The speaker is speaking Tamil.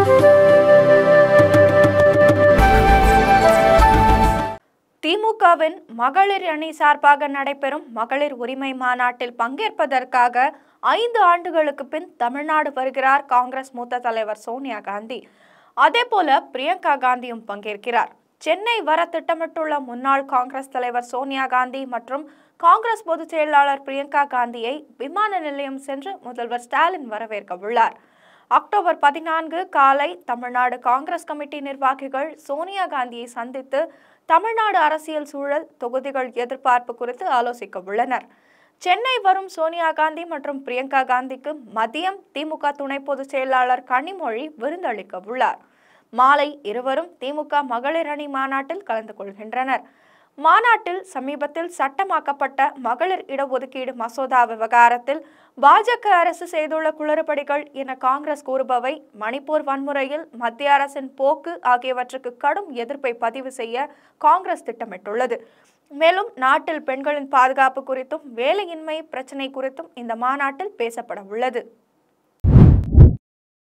திமுகவின் மகளிர் அணி சார்பாக நடைபெறும் மகளிர் உரிமை மாநாட்டில் பங்கேற்பதற்காக ஐந்து ஆண்டுகளுக்கு பின் தமிழ்நாடு வருகிறார் காங்கிரஸ் மூத்த தலைவர் சோனியா காந்தி அதேபோல பிரியங்கா காந்தியும் பங்கேற்கிறார் சென்னை வர திட்டமிட்டுள்ள முன்னாள் காங்கிரஸ் தலைவர் சோனியா காந்தி மற்றும் காங்கிரஸ் பொதுச் செயலாளர் பிரியங்கா காந்தியை விமான நிலையம் சென்று முதல்வர் ஸ்டாலின் வரவேற்க உள்ளார் அக்டோபர் பதினான்கு காலை தமிழ்நாடு காங்கிரஸ் கமிட்டி நிர்வாகிகள் சோனியா காந்தியை சந்தித்து தமிழ்நாடு அரசியல் சூழல் தொகுதிகள் எதிர்பார்ப்பு குறித்து ஆலோசிக்க உள்ளனர் சென்னை வரும் சோனியா காந்தி மற்றும் பிரியங்கா காந்திக்கு மதியம் திமுக துணை பொதுச் செயலாளர் கனிமொழி விருந்தளிக்க உள்ளார் மாலை இருவரும் திமுக மகளிர் அணி மாநாட்டில் கலந்து கொள்கின்றனர் மாநாட்டில் சமீபத்தில் சட்டமாக்கப்பட்ட மகளிர் இடஒதுக்கீடு மசோதா விவகாரத்தில் பாஜக அரசு செய்துள்ள குளறுபடிகள் என காங்கிரஸ் கூறுபவை மணிப்பூர் வன்முறையில் மத்திய அரசின் போக்கு ஆகியவற்றுக்கு கடும் எதிர்ப்பை பதிவு செய்ய காங்கிரஸ் திட்டமிட்டுள்ளது மேலும் நாட்டில் பெண்களின் பாதுகாப்பு குறித்தும் வேலையின்மை பிரச்சினை குறித்தும் இந்த மாநாட்டில் பேசப்பட உள்ளது